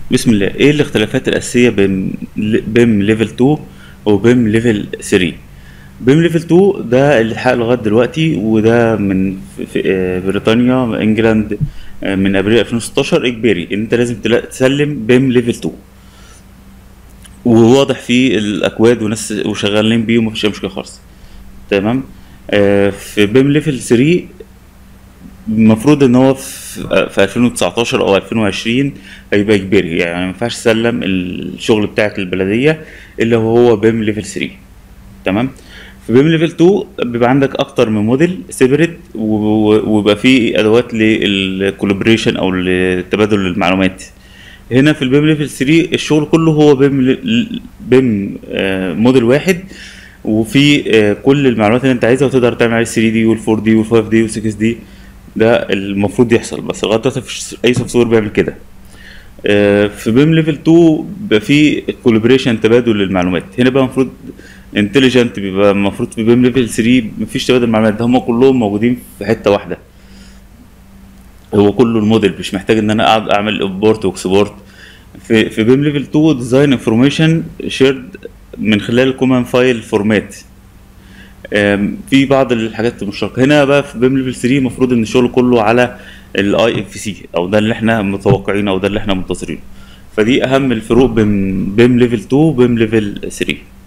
بسم الله ايه الاختلافات الاساسيه بين بيم ليفل 2 وبيم ليفل 3 بيم ليفل 2 ده اللي اتحقق لغايه دلوقتي وده من في في- آه، بريطانيا انجلاند آه، من ابريل 2016 اجباري ان انت لازم تلا- تسلم بيم ليفل 2 وواضح فيه الاكواد وناس وشغالين بيه ومفيش اي مشكله خالص تمام آه، في بيم ليفل 3 المفروض ان هو في في 2019 او 2020 هيبقى اجباري يعني ما ينفعش تسلم الشغل بتاعك للبلديه الا وهو بيم ليفل 3 تمام في بيم ليفل 2 بيبقى عندك اكتر من موديل سيبريت ويبقى فيه ادوات للكولابريشن او لتبادل المعلومات هنا في البيم ليفل 3 الشغل كله هو بيم ل- بيم آه، موديل واحد وفي آه، كل المعلومات اللي انت عايزها وتقدر تعمل عليه 3 دي وال 4 دي وال 5 دي وال 6 دي ده المفروض يحصل بس لغايه دلوقتي مفيش اي سوفت وير بيعمل كده آه، في بيم ليفل 2 بيبقى في كولابريشن تبادل للمعلومات هنا بقى المفروض انتليجنت بيبقى المفروض في بيم ليفل 3 مفيش تبادل معلومات ده هم كلهم موجودين في حته واحده هو كله الموديل مش محتاج ان انا اقعد اعمل امبورت واكسبورت في في بيم ليفل 2 ديزاين انفورميشن شيرد من خلال الكومن فايل فورمات في بعض الحاجات مشتركه هنا بقى في بيم ليفل 3 المفروض ان الشغل كله على الاي اف سي او ده اللي احنا متوقعينه او ده اللي احنا منتظرينه فدي اهم الفروق بين بيم ليفل 2 وبيم ليفل 3